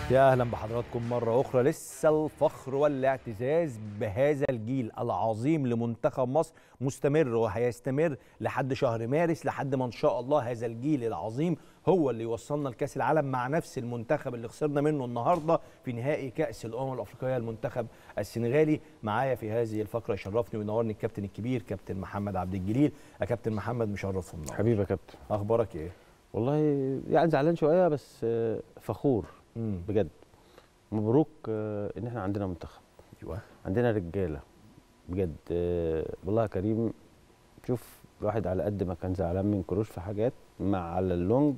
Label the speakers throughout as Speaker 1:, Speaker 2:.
Speaker 1: يا اهلا بحضراتكم مره اخرى لسه الفخر والاعتزاز بهذا الجيل العظيم لمنتخب مصر مستمر وهيستمر لحد شهر مارس لحد ما ان شاء الله هذا الجيل العظيم هو اللي يوصلنا لكاس العالم مع نفس المنتخب اللي خسرنا منه النهارده في نهائي كاس الامم الافريقيه المنتخب السنغالي معايا في هذه الفقره يشرفني وينورني الكابتن الكبير كابتن محمد عبد الجليل يا كابتن محمد مشرفهم النهارده
Speaker 2: حبيبي يا كابتن
Speaker 1: اخبارك ايه
Speaker 2: والله يعني زعلان شويه بس آه، فخور
Speaker 1: امم
Speaker 2: بجد مبروك آه، ان احنا عندنا منتخب
Speaker 1: ايوه
Speaker 2: عندنا رجاله بجد آه، والله يا كريم شوف الواحد على قد ما كان زعلان من كروش في حاجات مع على اللونج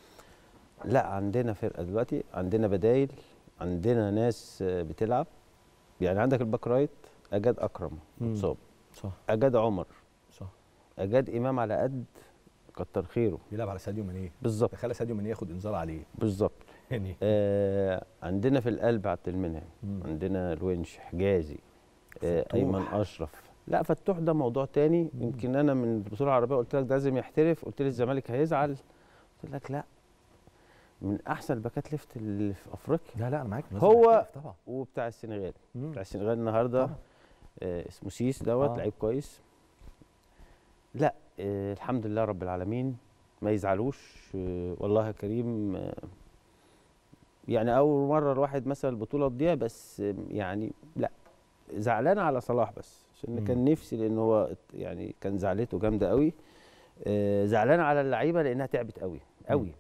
Speaker 2: لا عندنا فرقه دلوقتي عندنا بدايل عندنا ناس آه، بتلعب يعني عندك الباك رايت اجاد اكرم
Speaker 1: مم.
Speaker 2: مصاب
Speaker 1: صح
Speaker 2: اجاد عمر
Speaker 1: صح
Speaker 2: اجاد امام على قد كتر خيره
Speaker 1: بيلعب على ساديو ماني
Speaker 2: بالظبط
Speaker 1: تخيل ساديو ماني ياخد انذار عليه
Speaker 2: بالظبط
Speaker 1: يعني
Speaker 2: آه عندنا في القلب عبد المنعم
Speaker 1: مم.
Speaker 2: عندنا الونش حجازي آه
Speaker 1: فتوح.
Speaker 2: ايمن اشرف لا فتوح ده موضوع تاني
Speaker 1: مم.
Speaker 2: يمكن انا من البطوله العربيه قلت لك ده لازم يحترف قلت لي الزمالك هيزعل قلت لك لا من احسن الباكات ليفت اللي في افريقيا
Speaker 1: لا لا انا معاك لازم
Speaker 2: هو-
Speaker 1: نختلف طبعا
Speaker 2: وبتاع السنغال
Speaker 1: مم.
Speaker 2: بتاع السنغال النهارده
Speaker 1: طبعا.
Speaker 2: آه اسمه سيس دوت
Speaker 1: آه.
Speaker 2: لعيب كويس لا آه الحمد لله رب العالمين ما يزعلوش آه والله يا كريم آه يعني اول مره الواحد مثلا البطوله تضيع بس آه يعني لا زعلان على صلاح بس عشان
Speaker 1: مم.
Speaker 2: كان نفسي لان هو يعني كان زعلته جامده قوي آه زعلان على اللعيبه لانها تعبت قوي قوي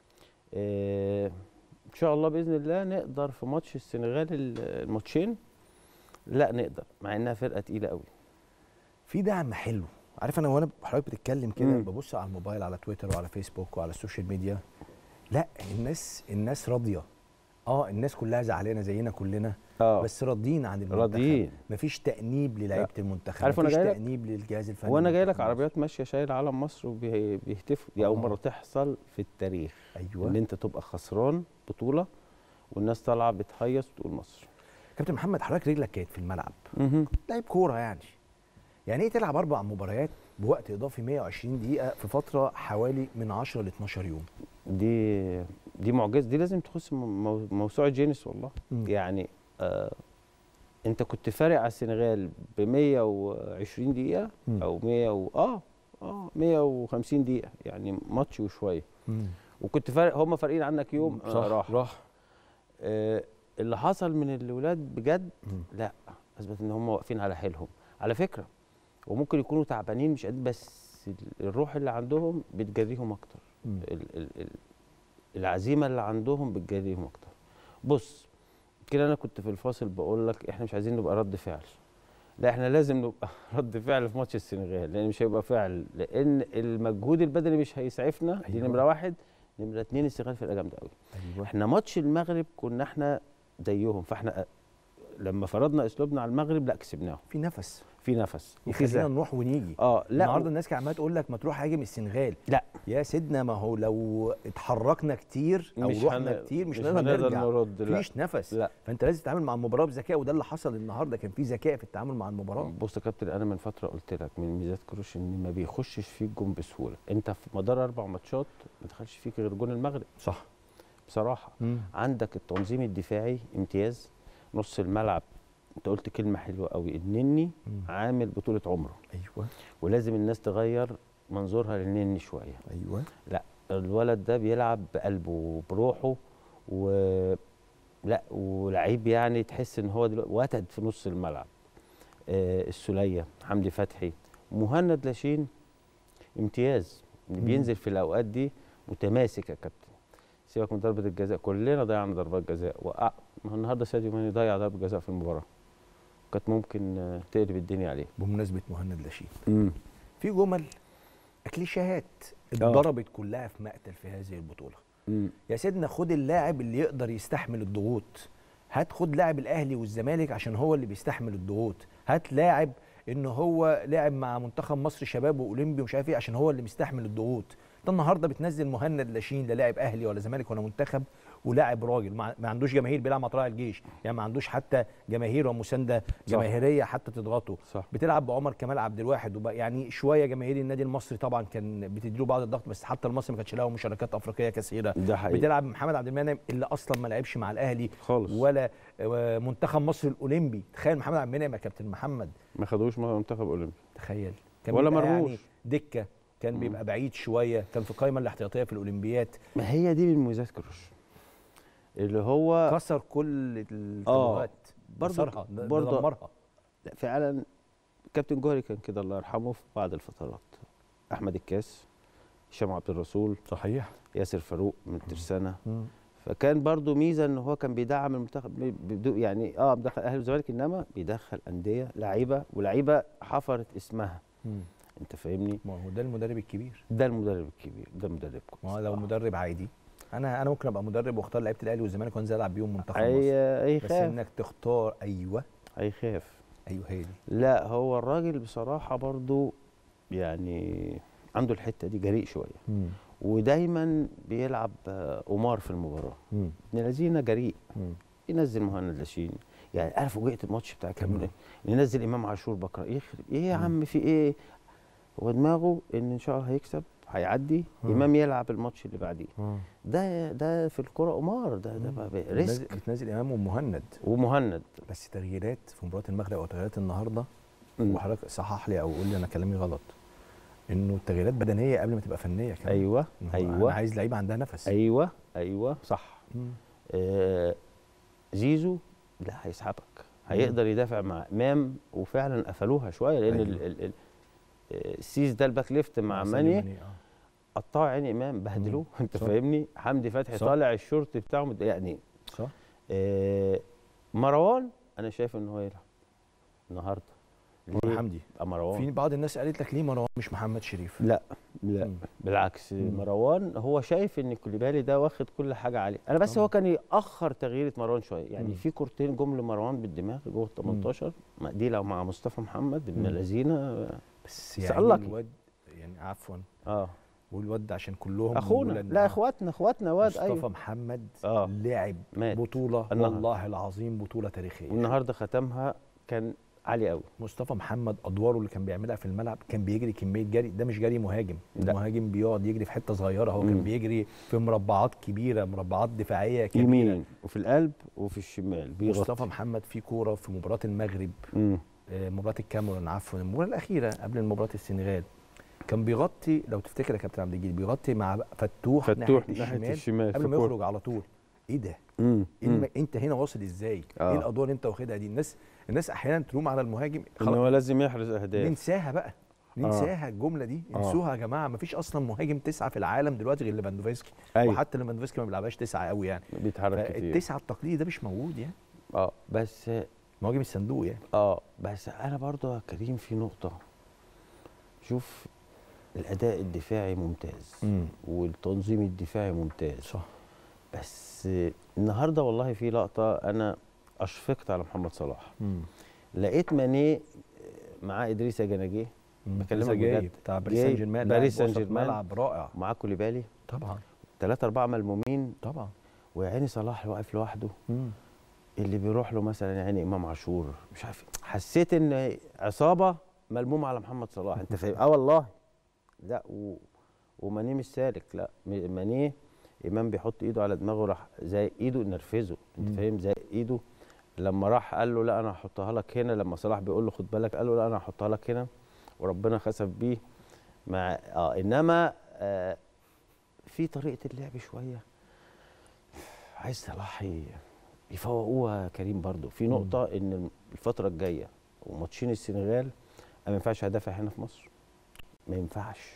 Speaker 2: آه ان شاء الله باذن الله نقدر في ماتش السنغال ال- الماتشين لا نقدر مع انها فرقه تقيله قوي
Speaker 1: في دعم حلو عارف انا وانا حضرتك بتتكلم كده
Speaker 2: مم.
Speaker 1: ببص على الموبايل على تويتر وعلى فيسبوك وعلى السوشيال ميديا لا الناس الناس راضيه اه الناس كلها زعلانه زينا كلنا
Speaker 2: اه
Speaker 1: بس راضيين عن المنتخب
Speaker 2: راضيين
Speaker 1: مفيش تأنيب للعيبه المنتخب
Speaker 2: عارف وأنا
Speaker 1: مفيش
Speaker 2: جاي لك؟
Speaker 1: تأنيب للجهاز الفني
Speaker 2: وانا جاي لك
Speaker 1: لمنتخب مصر.
Speaker 2: عربيات ماشيه شايل علم مصر وبيهتفوا دي اول
Speaker 1: آه.
Speaker 2: مره تحصل في التاريخ
Speaker 1: ايوه
Speaker 2: ان انت تبقى خسران بطوله والناس طالعه بتهيص وتقول مصر
Speaker 1: كابتن محمد حضرتك رجلك كانت في الملعب
Speaker 2: مهم.
Speaker 1: لعيب كوره يعني يعني ايه تلعب اربع مباريات بوقت اضافي 120 دقيقه في فتره حوالي من 10 ل 12 يوم
Speaker 2: دي دي معجزه دي لازم تخش م- مو- موسوعه جينيس والله
Speaker 1: مم.
Speaker 2: يعني آه انت كنت فارق على السنغال ب 120 دقيقه
Speaker 1: مم.
Speaker 2: او 100 و... اه اه 150 دقيقه يعني ماتش وشويه
Speaker 1: مم.
Speaker 2: وكنت فارق هم فارقين عنك يوم
Speaker 1: صح
Speaker 2: آه راح
Speaker 1: راح
Speaker 2: آه اللي حصل من الولاد بجد
Speaker 1: مم.
Speaker 2: لا اثبت ان هم واقفين على حيلهم على فكره وممكن يكونوا تعبانين مش قد بس ال- الروح اللي عندهم بتجريهم اكتر
Speaker 1: مم.
Speaker 2: ال ال ال العزيمه اللي عندهم بتجريهم اكتر بص كده انا كنت في الفاصل بقول لك احنا مش عايزين نبقى رد فعل لا احنا لازم نبقى رد فعل في ماتش السنغال لان مش هيبقى فعل لان المجهود البدني مش هيسعفنا دي
Speaker 1: أيوة.
Speaker 2: نمره واحد نمره اتنين السنغال فرقه جامده قوي
Speaker 1: ايوه
Speaker 2: احنا ماتش المغرب كنا احنا زيهم فاحنا لما فرضنا اسلوبنا على المغرب لا كسبناهم
Speaker 1: في نفس
Speaker 2: في نفس وفي
Speaker 1: يخلينا
Speaker 2: زهق.
Speaker 1: نروح ونيجي
Speaker 2: اه لا
Speaker 1: النهارده الناس كانت عماله تقول لك ما تروح هاجم السنغال
Speaker 2: لا.
Speaker 1: يا سيدنا ما هو لو اتحركنا كتير او
Speaker 2: مش
Speaker 1: رحنا
Speaker 2: هن-
Speaker 1: كتير مش,
Speaker 2: مش
Speaker 1: هنقدر
Speaker 2: هنقدر
Speaker 1: نرجع
Speaker 2: نرد لا
Speaker 1: مفيش نفس
Speaker 2: لا
Speaker 1: فانت لازم تتعامل مع المباراه بذكاء وده اللي حصل النهارده كان في ذكاء في التعامل مع المباراه
Speaker 2: بص يا كابتن انا من فتره قلت لك من ميزات كروش ان ما بيخشش فيك جون بسهوله انت في مدار اربع ماتشات ما دخلش فيك غير جون المغرب
Speaker 1: صح
Speaker 2: بصراحه عندك التنظيم الدفاعي امتياز نص الملعب انت قلت كلمه حلوه قوي النني
Speaker 1: مم.
Speaker 2: عامل بطوله عمره
Speaker 1: ايوه
Speaker 2: ولازم الناس تغير منظورها للنني شويه
Speaker 1: ايوه
Speaker 2: الولد ده بيلعب بقلبه وبروحه و لا ولعيب يعني تحس ان هو دلوقتي وتد في نص الملعب آه السوليه حمدي فتحي مهند لاشين امتياز اللي
Speaker 1: مم.
Speaker 2: بينزل في الاوقات دي متماسك يا كابتن سيبك من ضربه الجزاء كلنا ضيعنا ضربات جزاء وقع ما هو النهارده ساديو ماني ضيع ضربه جزاء في المباراه كانت ممكن آه، تقلب الدنيا عليه
Speaker 1: بمناسبه مهند لاشين في جمل كليشيهات
Speaker 2: آه.
Speaker 1: اتضربت كلها في مقتل في هذه البطوله
Speaker 2: مم.
Speaker 1: يا سيدنا خد اللاعب اللي يقدر يستحمل الضغوط هات خد لاعب الاهلي والزمالك عشان هو اللي بيستحمل الضغوط هات لاعب ان هو لاعب مع منتخب مصر شباب واولمبي ومش عارف ايه عشان هو اللي مستحمل الضغوط انت النهارده بتنزل مهند لاشين لا لاعب اهلي ولا زمالك ولا منتخب ولاعب راجل ما ما عندوش جماهير بيلعب مع طلائع الجيش يعني ما عندوش حتى جماهير ومسانده جماهيريه حتى تضغطه
Speaker 2: صح
Speaker 1: بتلعب بعمر كمال عبد الواحد وبقى يعني شويه جماهير النادي المصري طبعا كان بتديله بعض الضغط بس حتى المصري ما كانش له مشاركات افريقيه كثيره
Speaker 2: ده حقيقي
Speaker 1: بتلعب محمد عبد المنعم اللي اصلا ما لعبش مع الاهلي
Speaker 2: خالص
Speaker 1: ولا آه، منتخب مصر الاولمبي تخيل محمد عبد المنعم يا كابتن محمد
Speaker 2: ما خدوش منتخب اولمبي
Speaker 1: تخيل
Speaker 2: ولا
Speaker 1: بيبقى
Speaker 2: مرموش.
Speaker 1: يعني دكه كان بيبقى بعيد شويه كان في القائمه الاحتياطيه في الاولمبياد
Speaker 2: ما هي دي من مميزات كروش اللي هو
Speaker 1: كسر كل التابوهات
Speaker 2: برضو-
Speaker 1: كسرها د-
Speaker 2: برضو-
Speaker 1: دمرها
Speaker 2: فعلا كابتن جوهري كان كده الله يرحمه في بعض الفترات احمد الكاس هشام عبد الرسول
Speaker 1: صحيح
Speaker 2: ياسر فاروق من ترسانه فكان برضو ميزه ان هو كان بيدعم المنتخب بي- بدو يعني اه مدخل اهلي والزمالك انما بيدخل انديه لعيبه ولعيبه حفرت اسمها انت فاهمني
Speaker 1: ما هو ده المدرب الكبير
Speaker 2: ده المدرب الكبير ده مدرب
Speaker 1: ما هو
Speaker 2: كويس
Speaker 1: لو
Speaker 2: آه.
Speaker 1: مدرب عادي انا انا ممكن ابقى مدرب واختار لعيبه الاهلي والزمالك وانزل العب بيهم منتخب مصر
Speaker 2: هي
Speaker 1: بس
Speaker 2: هيخاف
Speaker 1: انك تختار ايوه
Speaker 2: هيخاف
Speaker 1: ايوه هي دي
Speaker 2: لا هو الراجل بصراحه برضو يعني عنده الحته دي جريء شويه ودايما بيلعب آه، قمار في المباراه ابن الذين جريء ينزل مهند لاشين يعني عارف فوجئت الماتش بتاع كامل
Speaker 1: كمان.
Speaker 2: ايه ينزل امام عاشور بكره يخرب ايه يا
Speaker 1: مم.
Speaker 2: عم في ايه هو دماغه ان ان شاء الله هيكسب هيعدي
Speaker 1: مم.
Speaker 2: امام يلعب الماتش اللي بعديه ده ده في الكره قمار ده ده بقى
Speaker 1: بتنزل-
Speaker 2: ريسك
Speaker 1: بتنزل امام ومهند
Speaker 2: ومهند
Speaker 1: بس تغييرات في مباراه المغرب او تغييرات النهارده
Speaker 2: مم.
Speaker 1: وحضرتك صحح لي او قول لي انا كلامي غلط انه التغييرات بدنيه قبل ما تبقى فنيه كمان
Speaker 2: ايوه
Speaker 1: إن هو
Speaker 2: ايوه
Speaker 1: انا عايز لعيبه عندها نفس
Speaker 2: ايوه ايوه صح
Speaker 1: مم.
Speaker 2: آه زيزو لا هيسحبك هيقدر يدافع مع امام وفعلا قفلوها شويه لان
Speaker 1: أيوة.
Speaker 2: ال ال ال آه، السيس ده الباك ليفت مع
Speaker 1: ساديو
Speaker 2: ماني
Speaker 1: آه.
Speaker 2: قطعوا عين امام بهدلوه انت
Speaker 1: صح.
Speaker 2: فاهمني حمدي فتحي
Speaker 1: صح.
Speaker 2: طالع الشورت بتاعه مد- يعني
Speaker 1: صح
Speaker 2: آه مروان انا شايف ان هو يلعب النهارده
Speaker 1: مروان
Speaker 2: ليه؟
Speaker 1: حمدي
Speaker 2: آه، مروان
Speaker 1: في بعض الناس قالت لك ليه مروان مش محمد شريف
Speaker 2: لا لا
Speaker 1: مم.
Speaker 2: بالعكس
Speaker 1: مم.
Speaker 2: مروان هو شايف ان كوليبالي ده واخد كل حاجه عليه انا بس
Speaker 1: طبعا.
Speaker 2: هو كان ياخر تغييره مروان شويه يعني
Speaker 1: مم.
Speaker 2: في كورتين جم لمروان بالدماغ جوه ال 18 ما دي لو مع مصطفى محمد ابن
Speaker 1: مم.
Speaker 2: الذين
Speaker 1: بس
Speaker 2: بس
Speaker 1: يعني
Speaker 2: الله كي.
Speaker 1: الواد يعني عفوا
Speaker 2: اه
Speaker 1: والواد عشان كلهم
Speaker 2: اخونا
Speaker 1: ولاد-
Speaker 2: لا
Speaker 1: آه.
Speaker 2: اخواتنا اخواتنا واد
Speaker 1: مصطفى
Speaker 2: ايوه
Speaker 1: محمد
Speaker 2: آه.
Speaker 1: لعب
Speaker 2: مات
Speaker 1: بطوله
Speaker 2: النهاردة.
Speaker 1: والله العظيم بطوله تاريخيه
Speaker 2: والنهارده ختمها كان عالي قوي
Speaker 1: مصطفى محمد ادواره اللي كان بيعملها في الملعب كان بيجري كميه جري ده مش جري مهاجم
Speaker 2: لا.
Speaker 1: المهاجم بيقعد يجري في حته صغيره هو كان
Speaker 2: مم.
Speaker 1: بيجري في مربعات كبيره مربعات دفاعيه كبيره
Speaker 2: يمين وفي القلب وفي الشمال بيغطي
Speaker 1: مصطفى محمد في كوره في مباراه المغرب
Speaker 2: مم.
Speaker 1: آه، مباراه الكاميرون عفوا المباراه الاخيره قبل مباراه السنغال كان بيغطي لو تفتكر يا كابتن عبد الجليل بيغطي مع فتوح,
Speaker 2: فتوح
Speaker 1: ناحيه
Speaker 2: ناحيه
Speaker 1: الشمال
Speaker 2: الشمال
Speaker 1: قبل
Speaker 2: في
Speaker 1: ما
Speaker 2: كورة.
Speaker 1: يخرج على طول ايه ده
Speaker 2: مم.
Speaker 1: إيه
Speaker 2: مم.
Speaker 1: الم... انت هنا واصل ازاي
Speaker 2: آه.
Speaker 1: ايه الادوار اللي انت واخدها دي الناس الناس احيانا تلوم على المهاجم
Speaker 2: ان هو لازم يحرز اهداف
Speaker 1: ننساها بقى ننساها الجمله دي
Speaker 2: آه.
Speaker 1: انسوها يا جماعه مفيش اصلا مهاجم تسعه في العالم دلوقتي غير ليفاندوفسكي
Speaker 2: أيوة.
Speaker 1: وحتى ليفاندوفسكي ما بيلعبهاش تسعه قوي يعني
Speaker 2: بيتحرك كتير
Speaker 1: التسعه التقليدي ده مش موجود يعني
Speaker 2: اه بس
Speaker 1: مهاجم الصندوق يعني
Speaker 2: اه بس انا برضو يا كريم في نقطه شوف الاداء الدفاعي ممتاز والتنظيم الدفاعي ممتاز
Speaker 1: صح
Speaker 2: بس النهارده والله في لقطه انا اشفقت على محمد صلاح لقيت ماني معاه ادريس جناجيه بكلمك
Speaker 1: لسه جاي
Speaker 2: بجد.
Speaker 1: بتاع باريس
Speaker 2: جاي
Speaker 1: سان جيرمان
Speaker 2: باريس
Speaker 1: لاعب
Speaker 2: سان
Speaker 1: وسط
Speaker 2: جيرمان.
Speaker 1: ملعب رائع
Speaker 2: ومعاه كوليبالي
Speaker 1: طبعا
Speaker 2: ثلاثة أربعة ملمومين
Speaker 1: طبعا
Speaker 2: ويا عيني صلاح واقف لوحده اللي بيروح له مثلا يعني امام عاشور مش عارف إيه. حسيت ان عصابه ملمومه على محمد صلاح انت فاهم اه والله لا و... ومانيه مش سالك لا م- مانيه امام بيحط ايده على دماغه راح زي ايده نرفزه انت
Speaker 1: مم.
Speaker 2: فاهم زي ايده لما راح قال له لا انا هحطها لك هنا لما صلاح بيقول له خد بالك قال له لا انا هحطها لك هنا وربنا خسف بيه مع اه انما آه في طريقه اللعب شويه عايز صلاح ي- يفوقوها يا كريم برضو في
Speaker 1: مم.
Speaker 2: نقطه ان الفتره الجايه وماتشين السنغال انا ما ينفعش ادافع هنا في مصر ما ينفعش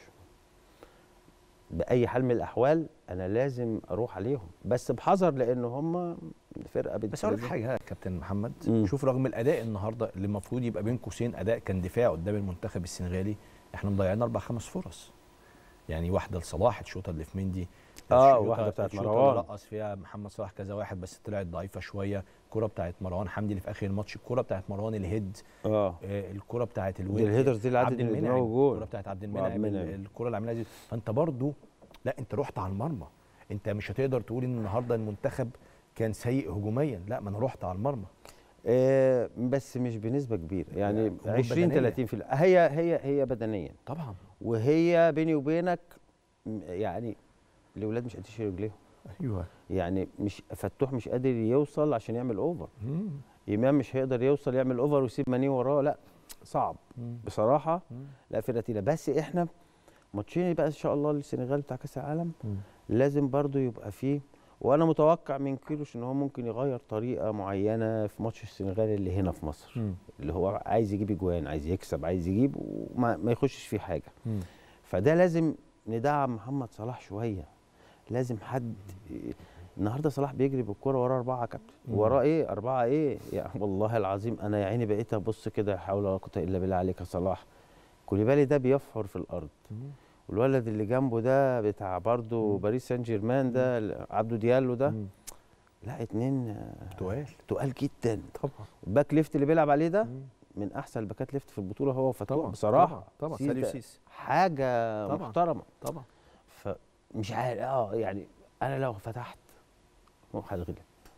Speaker 2: باي حال من الاحوال انا لازم اروح عليهم بس بحذر لان هم فرقه
Speaker 1: بس اقول لك
Speaker 2: بتنزل-
Speaker 1: حاجه يا كابتن محمد
Speaker 2: مم.
Speaker 1: شوف رغم الاداء النهارده اللي المفروض يبقى بين قوسين اداء كان دفاع قدام المنتخب السنغالي احنا مضيعين اربع خمس فرص يعني واحده لصلاح الشوطه اللي في مندي
Speaker 2: آه،
Speaker 1: الشوطة-
Speaker 2: واحدة بتاعت
Speaker 1: الشوطة
Speaker 2: مروان.
Speaker 1: اللي رقص فيها محمد صلاح كذا واحد بس طلعت ضعيفه شويه الكره بتاعت مروان حمدي اللي في اخر الماتش الكره بتاعت مروان الهيد
Speaker 2: اه
Speaker 1: آه، الكره بتاعت
Speaker 2: دي
Speaker 1: الويل
Speaker 2: الهيدرز دي اللي عدت
Speaker 1: عبد
Speaker 2: من
Speaker 1: المنعم
Speaker 2: دماغه
Speaker 1: الكره
Speaker 2: جول
Speaker 1: بتاعت عبد
Speaker 2: وعبد
Speaker 1: المنعم
Speaker 2: المنعم.
Speaker 1: الكره اللي عملها دي فانت برضو لا انت رحت على المرمى انت مش هتقدر تقول ان النهارده المنتخب كان سيء هجوميا لا ما انا رحت على المرمى
Speaker 2: آه بس مش بنسبه كبيره يعني
Speaker 1: أمور
Speaker 2: 20
Speaker 1: بدنية.
Speaker 2: 30 في هي هي هي بدنيا
Speaker 1: طبعا
Speaker 2: وهي بيني وبينك م- يعني الاولاد مش قادرين يشيلوا رجليهم
Speaker 1: ايوه
Speaker 2: يعني مش فتوح مش قادر يوصل عشان يعمل اوفر امام مش هيقدر يوصل يعمل اوفر ويسيب ماني وراه لا صعب بصراحه لا فرقه تقيله بس احنا ماتشين بقى ان شاء الله للسنغال بتاع كاس العالم لازم برضو يبقى فيه وانا متوقع من كيروش ان هو ممكن يغير طريقه معينه في ماتش السنغال اللي هنا في مصر اللي هو عايز يجيب اجوان عايز يكسب عايز يجيب وما ما يخشش فيه حاجه فده لازم ندعم محمد صلاح شويه لازم حد النهارده صلاح بيجري بالكرة وراه أربعة يا كابتن
Speaker 1: مم.
Speaker 2: وراه إيه أربعة إيه يعني والله العظيم أنا يا عيني بقيت أبص كده حول ولا قوة إلا بالله عليك يا صلاح كوليبالي ده بيفحر في الأرض والولد اللي جنبه ده بتاع برضه
Speaker 1: مم.
Speaker 2: باريس سان جيرمان ده عبدو ديالو ده
Speaker 1: مم.
Speaker 2: لا اتنين آه،
Speaker 1: تقال
Speaker 2: تقال جدا
Speaker 1: طبعا
Speaker 2: الباك ليفت اللي بيلعب عليه ده من احسن الباكات ليفت في البطوله هو فتوح بصراحه
Speaker 1: طبعا
Speaker 2: سيس
Speaker 1: ساليو
Speaker 2: ده
Speaker 1: سيس
Speaker 2: حاجه
Speaker 1: طبعا.
Speaker 2: محترمه
Speaker 1: طبعا
Speaker 2: فمش عارف اه يعني انا لو فتحت هو هتغلب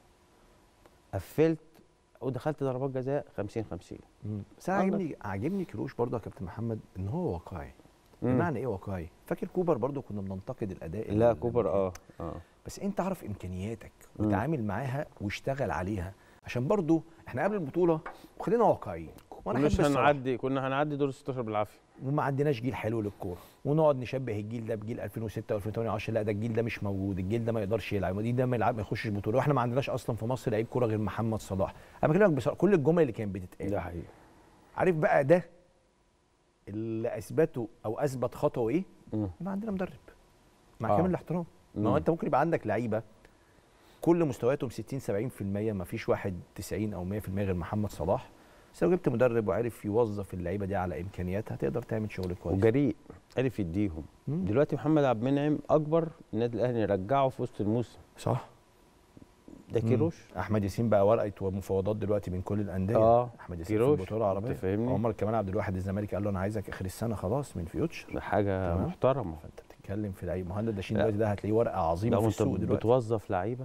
Speaker 2: قفلت ودخلت ضربات جزاء 50 50
Speaker 1: بس انا
Speaker 2: الله.
Speaker 1: عاجبني عاجبني كروش برضه يا كابتن محمد ان هو واقعي
Speaker 2: مم.
Speaker 1: بمعنى ايه واقعي فاكر كوبر برضه كنا بننتقد الاداء
Speaker 2: لا
Speaker 1: ال-
Speaker 2: كوبر اه اه
Speaker 1: بس انت اعرف امكانياتك
Speaker 2: مم.
Speaker 1: وتعامل معاها واشتغل عليها عشان برضه احنا قبل البطوله وخلينا واقعيين وانا
Speaker 2: كناش
Speaker 1: احب الصراحة.
Speaker 2: هنعدي كنا هنعدي دور 16 بالعافيه
Speaker 1: وما عندناش جيل حلو للكوره ونقعد نشبه الجيل ده بجيل 2006 و2008 لا ده الجيل ده مش موجود الجيل ده ما يقدرش يلعب الجيل ده ما يلعب ما يخشش بطوله واحنا ما عندناش اصلا في مصر لعيب كوره غير محمد صلاح انا بكلمك بصراحه كل الجمل اللي كانت بتتقال
Speaker 2: ده حقيقي
Speaker 1: عارف بقى ده اللي اثبته او اثبت خطوه ايه
Speaker 2: مم.
Speaker 1: يبقى عندنا مدرب مع
Speaker 2: آه.
Speaker 1: كامل الاحترام ما هو
Speaker 2: مم.
Speaker 1: انت ممكن يبقى عندك لعيبه كل مستوياتهم 60 70% ما فيش واحد 90 او 100% غير محمد صلاح بس لو جبت مدرب وعرف يوظف اللعيبه دي على امكانياتها تقدر تعمل شغل كويس
Speaker 2: وجريء عرف يديهم
Speaker 1: مم.
Speaker 2: دلوقتي محمد عبد المنعم اكبر النادي الاهلي رجعه في وسط الموسم
Speaker 1: صح
Speaker 2: ده كيروش
Speaker 1: احمد ياسين بقى ورقه ومفاوضات دلوقتي من كل الانديه
Speaker 2: اه
Speaker 1: احمد ياسين
Speaker 2: كيروش،
Speaker 1: في البطوله العربيه
Speaker 2: أنت فاهمني؟
Speaker 1: عمر كمال عبد الواحد الزمالك قال له انا عايزك اخر السنه خلاص من فيوتشر
Speaker 2: ده حاجه
Speaker 1: تمام.
Speaker 2: محترمه
Speaker 1: فانت بتتكلم في لعيب مهند داشين
Speaker 2: لا.
Speaker 1: دلوقتي ده هتلاقيه ورقه عظيمه
Speaker 2: لو
Speaker 1: في
Speaker 2: انت
Speaker 1: السوق دلوقتي
Speaker 2: بتوظف لعيبه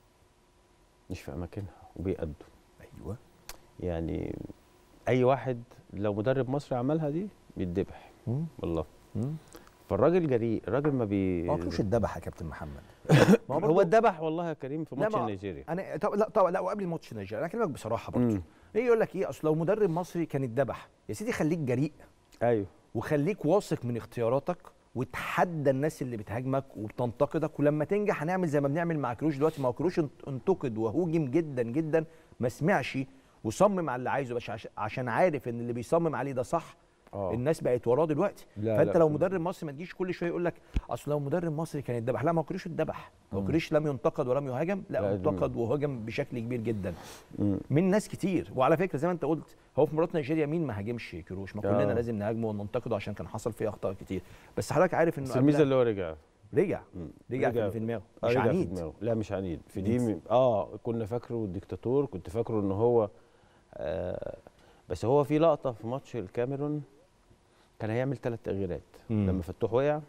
Speaker 2: مش في اماكنها وبيأدوا
Speaker 1: ايوه
Speaker 2: يعني اي واحد لو مدرب مصري عملها دي بيتذبح
Speaker 1: مم.
Speaker 2: والله
Speaker 1: مم.
Speaker 2: فالراجل جريء الراجل ما بي
Speaker 1: ما هو كروش الدبح يا كابتن محمد ما
Speaker 2: هو
Speaker 1: برضه-
Speaker 2: اتذبح والله يا كريم في
Speaker 1: لا،
Speaker 2: ماتش
Speaker 1: ما-
Speaker 2: نيجيريا
Speaker 1: انا طب لا طبعا لا وقبل ماتش نيجيريا انا اكلمك بصراحه برضه
Speaker 2: مم.
Speaker 1: ايه يقول لك ايه اصل لو مدرب مصري كان اتذبح يا سيدي خليك جريء
Speaker 2: ايوه
Speaker 1: وخليك واثق من اختياراتك وتحدى الناس اللي بتهاجمك وبتنتقدك ولما تنجح هنعمل زي ما بنعمل مع كروش دلوقتي ما هو كروش انت- انتقد وهوجم جدا جدا ما سمعش وصمم على اللي عايزه بس عش- عشان عارف ان اللي بيصمم عليه ده صح
Speaker 2: اه
Speaker 1: الناس بقت وراه دلوقتي
Speaker 2: لا،
Speaker 1: فانت
Speaker 2: لا،
Speaker 1: لو
Speaker 2: كروش-
Speaker 1: مدرب مصري ما تجيش كل شويه يقول لك اصل لو مدرب مصري كان اتذبح لا ما هو كروش اتذبح هو
Speaker 2: مم.
Speaker 1: كروش لم ينتقد ولم يهاجم لا
Speaker 2: لا،
Speaker 1: انتقد وهاجم بشكل كبير جدا
Speaker 2: مم.
Speaker 1: من ناس كتير وعلى فكره زي ما انت قلت هو في مباراه نيجيريا مين ما هاجمش كروش ما كلنا
Speaker 2: آه.
Speaker 1: لازم نهاجمه وننتقده عشان كان حصل فيه اخطاء كتير بس حضرتك عارف انه
Speaker 2: بس الميزه
Speaker 1: قبلها
Speaker 2: اللي هو رجع
Speaker 1: رجع
Speaker 2: مم.
Speaker 1: رجع,
Speaker 2: رجع-
Speaker 1: في- في دماغه
Speaker 2: آه،
Speaker 1: مش
Speaker 2: رجع في
Speaker 1: عنيد
Speaker 2: دماغه. لا مش عنيد في دي
Speaker 1: نيدز.
Speaker 2: م- اه كنا فاكره ديكتاتور كنت فاكره ان هو آه بس هو في لقطه في ماتش الكاميرون كان هيعمل ثلاث تغييرات
Speaker 1: مم.
Speaker 2: لما فتوح وقع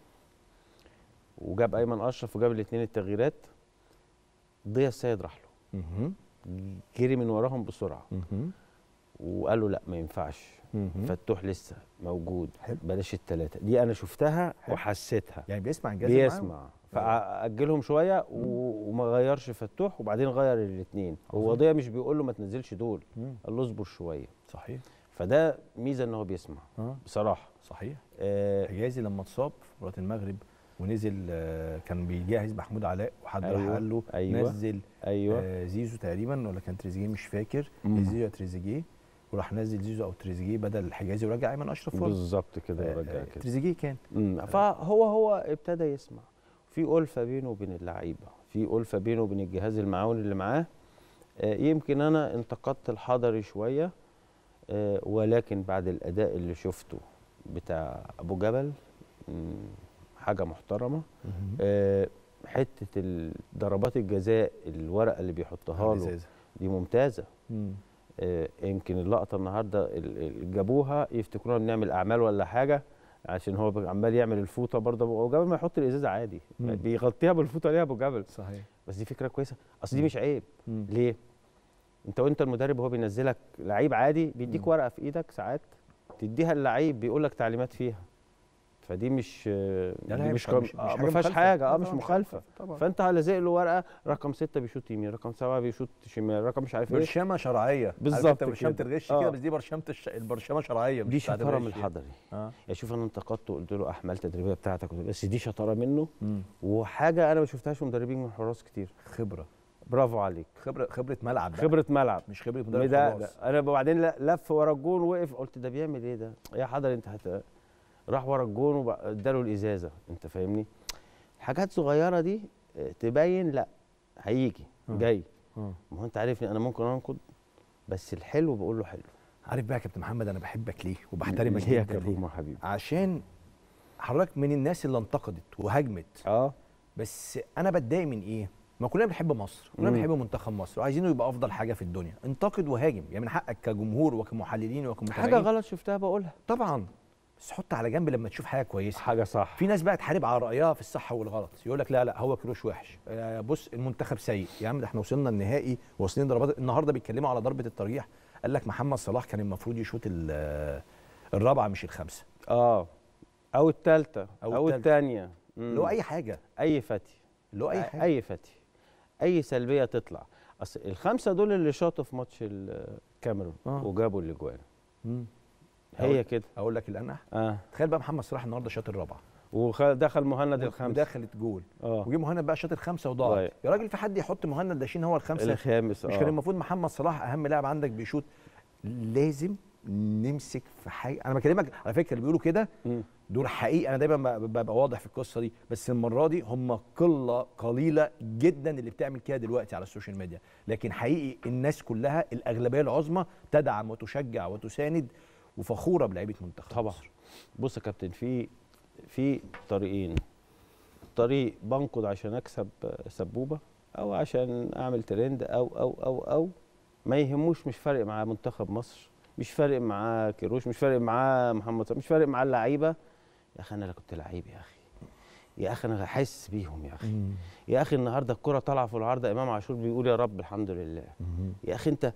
Speaker 2: وجاب ايمن اشرف وجاب الاثنين التغييرات ضيا السيد راح له
Speaker 1: مهم.
Speaker 2: جري من وراهم بسرعه
Speaker 1: مهم.
Speaker 2: وقال له لا ما ينفعش
Speaker 1: مهم.
Speaker 2: فتوح لسه موجود
Speaker 1: حلو.
Speaker 2: بلاش الثلاثه دي انا شفتها
Speaker 1: حلو.
Speaker 2: وحسيتها
Speaker 1: يعني بيسمع الجهاز اللي معاه.
Speaker 2: بيسمع فاجلهم شويه و- وما غيرش فتوح وبعدين غير الاثنين هو
Speaker 1: عظيم.
Speaker 2: ضيا مش بيقول له ما تنزلش دول
Speaker 1: مم.
Speaker 2: قال له اصبر شويه
Speaker 1: صحيح
Speaker 2: فده ميزه ان هو بيسمع
Speaker 1: اه
Speaker 2: بصراحه
Speaker 1: صحيح
Speaker 2: آه
Speaker 1: حجازي لما اتصاب في مباراه المغرب ونزل آه، كان بيجهز محمود علاء وحد راح
Speaker 2: أيوة،
Speaker 1: قال له
Speaker 2: أيوة.
Speaker 1: نزل
Speaker 2: ايوه
Speaker 1: آه زيزو تقريبا ولا كان تريزيجيه مش فاكر
Speaker 2: مم.
Speaker 1: زيزو يا تريزيجيه وراح نزل زيزو او تريزيجيه بدل حجازي ورجع ايمن اشرف ورا
Speaker 2: بالظبط كده
Speaker 1: آه،
Speaker 2: ورجع
Speaker 1: آه،
Speaker 2: كده
Speaker 1: تريزيجيه كان
Speaker 2: مم. فهو هو ابتدى يسمع في ألفة بينه وبين اللعيبة في ألفة بينه وبين الجهاز المعاون اللي معاه آه، يمكن أنا انتقدت الحضري شوية آه، ولكن بعد الأداء اللي شفته بتاع أبو جبل مم، حاجة محترمة آه، حتة ال- ضربات الجزاء الورقة اللي بيحطها له
Speaker 1: إزازة.
Speaker 2: دي ممتازة
Speaker 1: مم.
Speaker 2: آه، يمكن اللقطة النهاردة ال- ال- جابوها يفتكرونا بنعمل أعمال ولا حاجة عشان هو بقى عمال يعمل الفوطه برضه ابو جبل ما يحط الازازه عادي
Speaker 1: مم.
Speaker 2: بيغطيها بالفوطه ليه ابو جبل
Speaker 1: صحيح
Speaker 2: بس دي فكره كويسه اصل دي مش عيب
Speaker 1: مم.
Speaker 2: ليه انت وانت المدرب وهو بينزلك لعيب عادي بيديك
Speaker 1: مم.
Speaker 2: ورقه في ايدك ساعات تديها اللعيب بيقول لك تعليمات فيها فدي مش
Speaker 1: لا
Speaker 2: دي
Speaker 1: لا
Speaker 2: مش,
Speaker 1: مش,
Speaker 2: كم...
Speaker 1: مش,
Speaker 2: آه،
Speaker 1: مش
Speaker 2: ما فيهاش حاجه اه مش
Speaker 1: طبعاً
Speaker 2: مخالفه
Speaker 1: طبعا
Speaker 2: فانت لازق له ورقه رقم ستة بيشوط يمين رقم سبعة بيشوط شمال رقم مش عارف ايه
Speaker 1: برشامه شرعيه عارف
Speaker 2: بالظبط
Speaker 1: انت برشامه
Speaker 2: كده.
Speaker 1: الغش
Speaker 2: آه.
Speaker 1: كده بس دي برشامه الش... البرشامه شرعيه مش
Speaker 2: دي
Speaker 1: بتاعت
Speaker 2: شطاره من
Speaker 1: الغش يعني.
Speaker 2: الحضري
Speaker 1: اه
Speaker 2: يعني شوف انا انتقدته وقلت له احمال تدريبيه بتاعتك بس دي شطاره منه
Speaker 1: مم.
Speaker 2: وحاجه انا ما شفتهاش في مدربين من حراس كتير
Speaker 1: خبره
Speaker 2: برافو عليك
Speaker 1: خبره خبره ملعب بقى.
Speaker 2: خبره ملعب
Speaker 1: مش خبره مدرب
Speaker 2: ده,
Speaker 1: خلاص
Speaker 2: ده انا وبعدين ل- لف ورا الجون وقف قلت ده بيعمل ايه ده يا حضر انت هت... راح ورا الجون واداله الازازه انت فاهمني حاجات صغيره دي آه، تبين لا هيجي
Speaker 1: آه.
Speaker 2: جاي
Speaker 1: آه.
Speaker 2: ما هو انت عارفني انا ممكن انقد بس الحلو بقول له حلو
Speaker 1: عارف بقى يا كابتن محمد انا بحبك ليه وبحترمك
Speaker 2: ليه يا
Speaker 1: جدا ليه؟
Speaker 2: كابتن حبيبي
Speaker 1: عشان حضرتك من الناس اللي انتقدت وهاجمت
Speaker 2: اه
Speaker 1: بس انا بتضايق من ايه؟ ما كلنا بنحب مصر، كلنا
Speaker 2: مم.
Speaker 1: بنحب منتخب مصر وعايزينه يبقى افضل حاجه في الدنيا، انتقد وهاجم، يعني من حقك كجمهور وكمحللين وكمتابعين
Speaker 2: حاجه غلط شفتها بقولها
Speaker 1: طبعا بس حط على جنب لما تشوف حاجه كويسه
Speaker 2: حاجه صح
Speaker 1: في ناس بقى تحارب على رايها في الصح والغلط يقول لك لا لا هو كروش وحش آه، بص المنتخب سيء يا عم ده احنا وصلنا النهائي واصلين ضربات النهارده بيتكلموا على ضربه الترجيح قال لك محمد صلاح كان المفروض يشوط ال- الرابعه مش الخامسه
Speaker 2: اه او الثالثه
Speaker 1: أو
Speaker 2: او,
Speaker 1: التالتة.
Speaker 2: الثانيه
Speaker 1: اللي هو اي حاجه
Speaker 2: اي فتي
Speaker 1: اللي هو اي حاجه
Speaker 2: اي فتي اي سلبيه تطلع اصل الخمسه دول اللي شاطوا في ماتش الكاميرون
Speaker 1: آه.
Speaker 2: وجابوا الاجوان
Speaker 1: مم.
Speaker 2: هي كده
Speaker 1: اقول لك الانح
Speaker 2: اه
Speaker 1: تخيل بقى محمد صلاح النهارده شاط الرابعه
Speaker 2: ودخل مهند الخمسه
Speaker 1: ودخلت جول
Speaker 2: اه
Speaker 1: وجه مهند بقى شاط الخمسه وضاعت
Speaker 2: ضايع.
Speaker 1: يا راجل في حد يحط مهند داشين هو الخمسه
Speaker 2: الخامس
Speaker 1: مش
Speaker 2: اه
Speaker 1: كان المفروض محمد صلاح اهم لاعب عندك بيشوط لازم نمسك في حاجه انا بكلمك على فكره اللي بيقولوا كده
Speaker 2: مم.
Speaker 1: دول حقيقي انا دايما ب- ببقى واضح في القصه دي بس المره دي هم قله قليله جدا اللي بتعمل كده دلوقتي على السوشيال ميديا لكن حقيقي الناس كلها الاغلبيه العظمى تدعم وتشجع وتساند وفخوره بلعيبه منتخب
Speaker 2: طبعا
Speaker 1: مصر.
Speaker 2: بص يا كابتن في في طريقين طريق بنقد عشان اكسب سبوبه او عشان اعمل ترند او او او او ما يهموش مش فارق معاه منتخب مصر مش فارق معاه كيروش مش فارق معاه محمد صلاح مش فارق معاه اللعيبه يا اخي انا اللي كنت لعيب يا اخي يا اخي انا احس بيهم يا اخي يا اخي النهارده الكره طالعه في العارضه امام عاشور بيقول يا رب الحمد لله يا اخي انت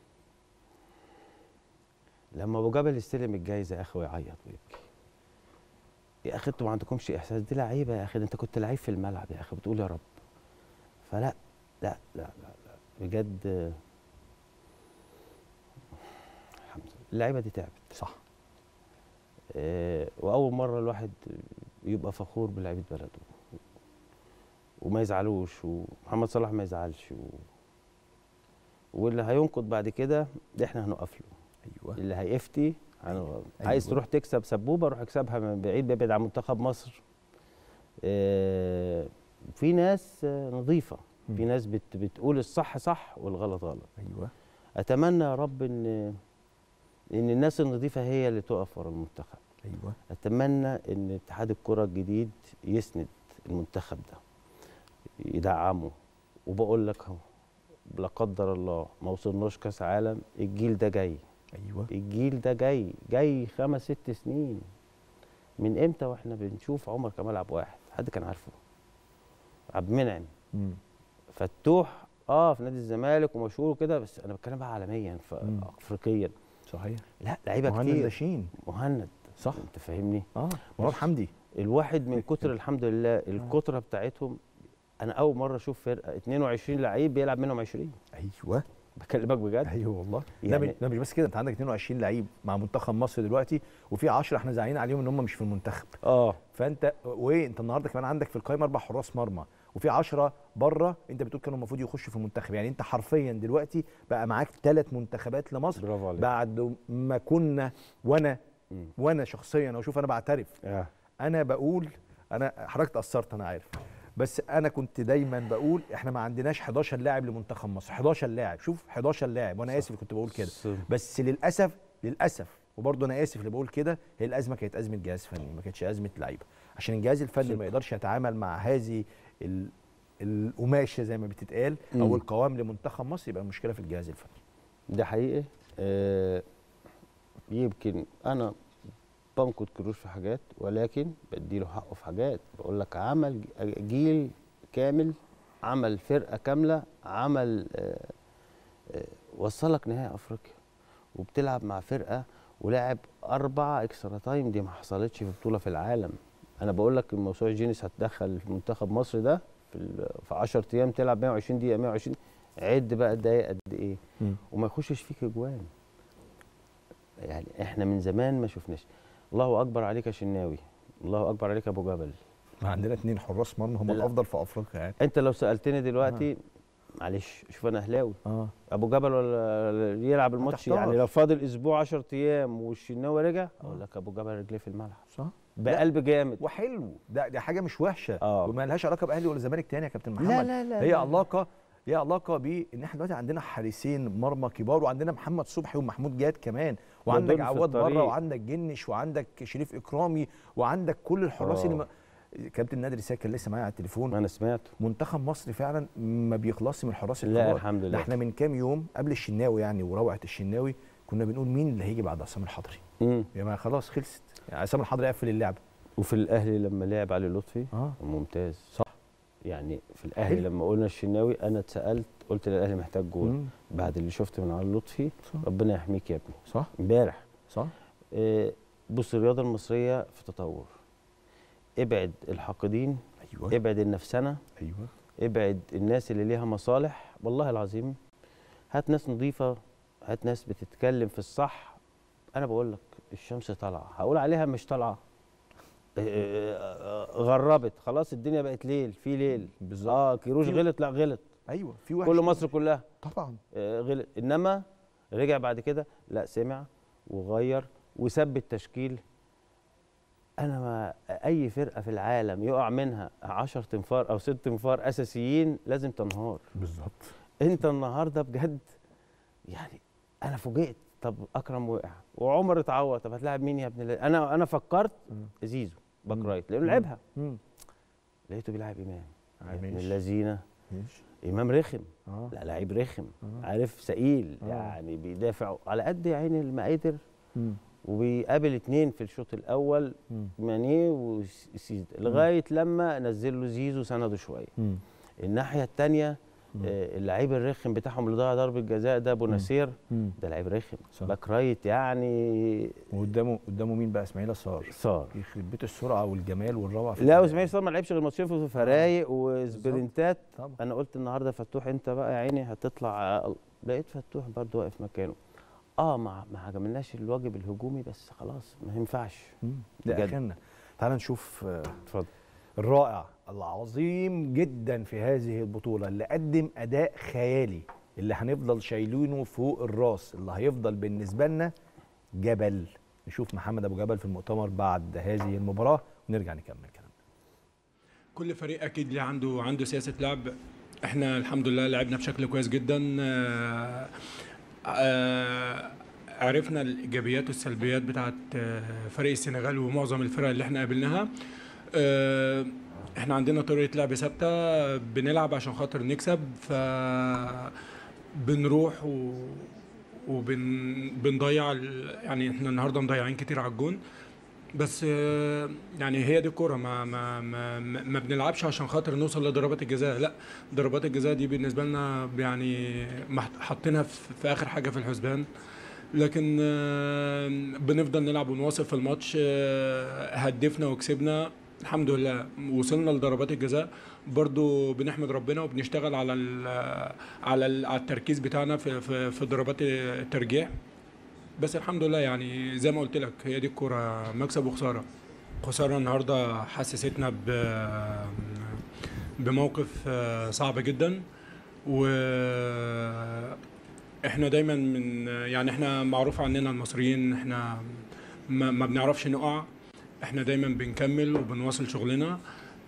Speaker 2: لما ابو جبل يستلم الجايزه يا اخي ويعيط ويبكي يا اخي انتوا ما عندكمش احساس دي لعيبه يا اخي ده انت كنت لعيب في الملعب يا اخي بتقول يا رب فلا لا لا لا, لا. بجد آه، الحمد لله اللعيبه دي تعبت
Speaker 1: صح
Speaker 2: آه، واول مره الواحد يبقى فخور بلعيبه بلده وما يزعلوش ومحمد صلاح ما يزعلش و... واللي هينقد بعد كده ده احنا هنقف له
Speaker 1: ايوه
Speaker 2: اللي هيفتي هنقف
Speaker 1: أيوة.
Speaker 2: عايز تروح تكسب سبوبه روح اكسبها من بعيد بيبعد عن منتخب مصر آه، في ناس آه، نظيفه في
Speaker 1: مم.
Speaker 2: ناس بت بتقول الصح صح والغلط غلط
Speaker 1: ايوه
Speaker 2: اتمنى يا رب ان ان الناس النظيفه هي اللي تقف ورا المنتخب
Speaker 1: ايوه
Speaker 2: اتمنى ان اتحاد الكره الجديد يسند المنتخب ده يدعمه وبقول لك اهو لا قدر الله ما وصلناش كاس عالم الجيل ده جاي
Speaker 1: ايوه
Speaker 2: الجيل ده جاي جاي خمس ست سنين من امتى واحنا بنشوف عمر كمال عبد واحد حد كان عارفه عبد المنعم
Speaker 1: مم.
Speaker 2: فتوح اه في نادي الزمالك ومشهور كده بس انا بتكلم بقى عالميا
Speaker 1: مم.
Speaker 2: افريقيا
Speaker 1: صحيح
Speaker 2: لا لعيبه
Speaker 1: مهند
Speaker 2: كتير
Speaker 1: لاشين
Speaker 2: مهند
Speaker 1: صح
Speaker 2: انت فاهمني
Speaker 1: اه مراد حمدي
Speaker 2: الواحد من كتر الحمد لله الكتره بتاعتهم انا اول مره اشوف فرقه 22 لعيب بيلعب منهم 20
Speaker 1: ايوه
Speaker 2: بكلمك بجد
Speaker 1: ايوه والله لا
Speaker 2: يعني-
Speaker 1: مش- لا مش بس كده انت عندك 22 لعيب مع منتخب مصر دلوقتي وفي 10 احنا زعلانين عليهم ان هم مش في المنتخب
Speaker 2: اه
Speaker 1: فانت وايه انت النهارده كمان عندك في القائمه اربع حراس مرمى وفي 10 بره انت بتقول كانوا المفروض يخشوا في المنتخب يعني انت حرفيا دلوقتي بقى معاك ثلاث منتخبات لمصر
Speaker 2: برافو عليك
Speaker 1: بعد ما كنا وانا
Speaker 2: مم.
Speaker 1: وانا شخصيا واشوف انا بعترف
Speaker 2: آه.
Speaker 1: انا بقول انا حضرتك اتاثرت انا عارف بس انا كنت دايما بقول احنا ما عندناش 11 لاعب لمنتخب مصر 11 لاعب شوف 11 لاعب وانا اسف كنت بقول كده
Speaker 2: ص-
Speaker 1: بس للاسف للاسف وبرضه انا اسف اللي بقول كده هي الازمه كانت ازمه جهاز فني ما كانتش ازمه لعيبه عشان الجهاز الفني
Speaker 2: صدق.
Speaker 1: ما يقدرش يتعامل مع هذه ال- القماشه زي ما بتتقال
Speaker 2: مم.
Speaker 1: او القوام لمنتخب مصر يبقى المشكله في الجهاز الفني
Speaker 2: ده حقيقي آه يمكن انا بنقد كروش في حاجات ولكن بديله حقه في حاجات بقول لك عمل ج- جيل كامل عمل فرقه كامله عمل آه، آه، وصلك نهائي افريقيا وبتلعب مع فرقه ولعب اربعه اكسترا تايم دي ما حصلتش في بطوله في العالم انا بقول لك الموسوعه جينيس هتدخل في منتخب مصر ده في ال- في 10 ايام تلعب 120 دقيقه 120 عد بقى الدقايق قد ايه
Speaker 1: مم.
Speaker 2: وما يخشش فيك اجوان يعني احنا من زمان ما شفناش الله اكبر عليك يا شناوي الله اكبر عليك يا ابو جبل
Speaker 1: ما عندنا اتنين حراس مرمى هم
Speaker 2: لا.
Speaker 1: الافضل في افريقيا يعني
Speaker 2: انت لو سالتني دلوقتي معلش شوف انا اهلاوي
Speaker 1: اه
Speaker 2: ابو جبل ولا يلعب الماتش
Speaker 1: هتحتار.
Speaker 2: يعني لو فاضل اسبوع 10 ايام والشناوي رجع اقول لك ابو جبل رجليه في الملعب
Speaker 1: صح
Speaker 2: بقلب جامد
Speaker 1: وحلو ده دي حاجه مش وحشه
Speaker 2: اه.
Speaker 1: وما لهاش علاقه باهلي ولا زمالك تاني يا كابتن محمد
Speaker 2: لا لا لا
Speaker 1: هي
Speaker 2: لا.
Speaker 1: علاقه هي علاقه بان احنا دلوقتي عندنا حارسين مرمى كبار وعندنا محمد صبحي ومحمود جاد كمان وعندك
Speaker 2: دول في
Speaker 1: عواد بره
Speaker 2: الطريق.
Speaker 1: وعندك جنش وعندك شريف اكرامي وعندك كل الحراس
Speaker 2: اه.
Speaker 1: اللي ما... كابتن نادر الساك كان لسه معايا على التليفون
Speaker 2: ما انا سمعته
Speaker 1: منتخب مصر فعلا ما بيخلصش من الحراس
Speaker 2: لا،
Speaker 1: الكبار
Speaker 2: الحمد
Speaker 1: ده
Speaker 2: لله.
Speaker 1: احنا من كام يوم قبل الشناوي يعني وروعه الشناوي كنا بنقول مين اللي هيجي بعد عصام الحضري
Speaker 2: امم
Speaker 1: يا ما خلاص خلصت يعني عصام الحضري قفل اللعبه
Speaker 2: وفي الاهلي لما لعب علي لطفي
Speaker 1: اه
Speaker 2: ممتاز
Speaker 1: صح
Speaker 2: يعني في الاهلي
Speaker 1: حلو.
Speaker 2: لما قلنا الشناوي انا اتسالت قلت الاهلي محتاج جول
Speaker 1: مم.
Speaker 2: بعد اللي شفت من علي لطفي
Speaker 1: صح
Speaker 2: ربنا يحميك يا ابني
Speaker 1: صح
Speaker 2: امبارح
Speaker 1: صح
Speaker 2: آه، بص الرياضه المصريه في تطور ابعد الحاقدين
Speaker 1: ايوه
Speaker 2: ابعد النفسنه
Speaker 1: ايوه
Speaker 2: ابعد الناس اللي ليها مصالح والله العظيم هات ناس نظيفه هات ناس بتتكلم في الصح انا بقول لك الشمس طالعه هقول عليها مش طالعه آه، غربت خلاص الدنيا بقت ليل في ليل
Speaker 1: بالظبط
Speaker 2: اه كيروش
Speaker 1: في-
Speaker 2: غلط لا غلط
Speaker 1: ايوه في وحش
Speaker 2: كل
Speaker 1: في
Speaker 2: مصر
Speaker 1: وحش.
Speaker 2: كلها
Speaker 1: طبعا
Speaker 2: آه، غلط انما رجع بعد كده لا سمع وغير وسب التشكيل انا ما اي فرقه في العالم يقع منها 10 تنفار او 6 تنفار اساسيين لازم تنهار
Speaker 1: بالظبط
Speaker 2: انت النهارده بجد يعني انا فوجئت طب اكرم وقع وعمر اتعور طب هتلاعب مين يا ابن الله انا انا فكرت زيزو باك
Speaker 1: مم.
Speaker 2: رايت لانه
Speaker 1: مم.
Speaker 2: لعبها
Speaker 1: مم.
Speaker 2: لقيته بيلعب امام يا ابن
Speaker 1: ماشي.
Speaker 2: اللذينه
Speaker 1: ماشي
Speaker 2: امام رخم
Speaker 1: اه
Speaker 2: لا لعيب رخم
Speaker 1: آه.
Speaker 2: عارف سئيل
Speaker 1: آه.
Speaker 2: يعني بيدافع على قد يا عيني المقادر
Speaker 1: مم.
Speaker 2: وبيقابل اتنين في الشوط الاول
Speaker 1: مم.
Speaker 2: مانيه وسيد لغايه لما نزل له زيزو سنده شويه
Speaker 1: مم.
Speaker 2: الناحيه الثانيه
Speaker 1: مم.
Speaker 2: اللعيب الرخم بتاعهم اللي ضيع ضربه جزاء ده بوناسير
Speaker 1: مم.
Speaker 2: ده لعيب رخم
Speaker 1: صح.
Speaker 2: باك رايت يعني
Speaker 1: وقدامه قدامه مين بقى اسماعيل صار
Speaker 2: صار
Speaker 1: يخرب بيت السرعه والجمال والروعه في
Speaker 2: لا
Speaker 1: ال-
Speaker 2: واسماعيل صار ما لعبش غير ماتشين في فرايق وسبرنتات
Speaker 1: طبعا
Speaker 2: انا قلت النهارده فتوح انت بقى يا عيني هتطلع لقيت فتوح برضه واقف مكانه اه ما ما عجبناش الواجب الهجومي بس خلاص ما ينفعش
Speaker 1: مم. ده
Speaker 2: بجد.
Speaker 1: اخرنا تعال نشوف آه،
Speaker 2: اتفضل
Speaker 1: الرائع العظيم جدا في هذه البطولة اللي قدم أداء خيالي اللي هنفضل شايلينه فوق الراس اللي هيفضل بالنسبة لنا جبل نشوف محمد أبو جبل في المؤتمر بعد هذه المباراة ونرجع نكمل كلامنا
Speaker 3: كل فريق اكيد ليه عنده عنده سياسه لعب احنا الحمد لله لعبنا بشكل كويس جدا آه، آه، عرفنا الايجابيات والسلبيات بتاعت آه، فريق السنغال ومعظم الفرق اللي احنا قابلناها آه، احنا عندنا طريقه لعب ثابته بنلعب عشان خاطر نكسب ف بنروح و وبن بنضيع ال- يعني احنا النهارده مضيعين كتير على الجون بس آه، يعني هي دي الكوره ما ما ما ما ما بنلعبش عشان خاطر نوصل لضربات الجزاء لا ضربات الجزاء دي بالنسبه لنا يعني محت- حاطينها في في اخر حاجه في الحسبان لكن آه، بنفضل نلعب ونواصل في الماتش آه، هدفنا وكسبنا الحمد لله وصلنا لضربات الجزاء برضو بنحمد ربنا وبنشتغل على ال على ال على التركيز بتاعنا في في, في ضربات الترجيح بس الحمد لله يعني زي ما قلت لك هي دي الكوره مكسب وخساره خساره النهارده حسستنا ب بموقف آه، صعب جدا و احنا دايما من يعني احنا معروف عننا المصريين احنا ما, ما بنعرفش نقع احنا دايما بنكمل وبنواصل شغلنا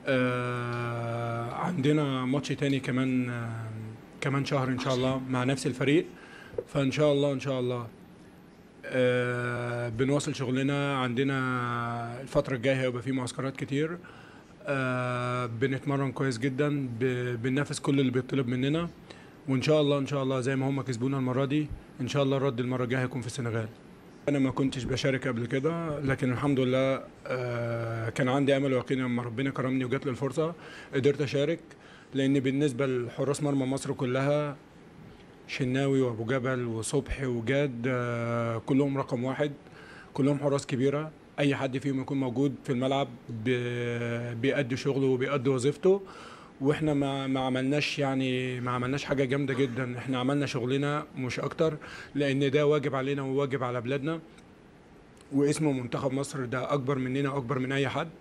Speaker 3: آه عندنا ماتش تاني كمان آه كمان شهر ان شاء الله مع نفس الفريق فان شاء الله ان شاء الله آه بنواصل شغلنا عندنا الفترة الجاية هيبقى في معسكرات كتير آه بنتمرن كويس جدا ب- بننافس كل اللي بيطلب مننا وان شاء الله ان شاء الله زي ما هم كسبونا المرة دي ان شاء الله الرد المرة الجاية هيكون في السنغال انا ما كنتش بشارك قبل كده لكن الحمد لله آه، كان عندي امل ويقين لما ربنا كرمني وجات لي الفرصه قدرت اشارك لان بالنسبه لحراس مرمى مصر كلها شناوي وابو جبل وصبحي وجاد آه، كلهم رقم واحد كلهم حراس كبيره اي حد فيهم يكون موجود في الملعب بي- بيأدي شغله وبيأدي وظيفته واحنا ما ما عملناش يعني ما عملناش حاجه جامده جدا احنا عملنا شغلنا مش اكتر لان ده واجب علينا وواجب على بلادنا واسم منتخب مصر ده اكبر مننا اكبر من اي حد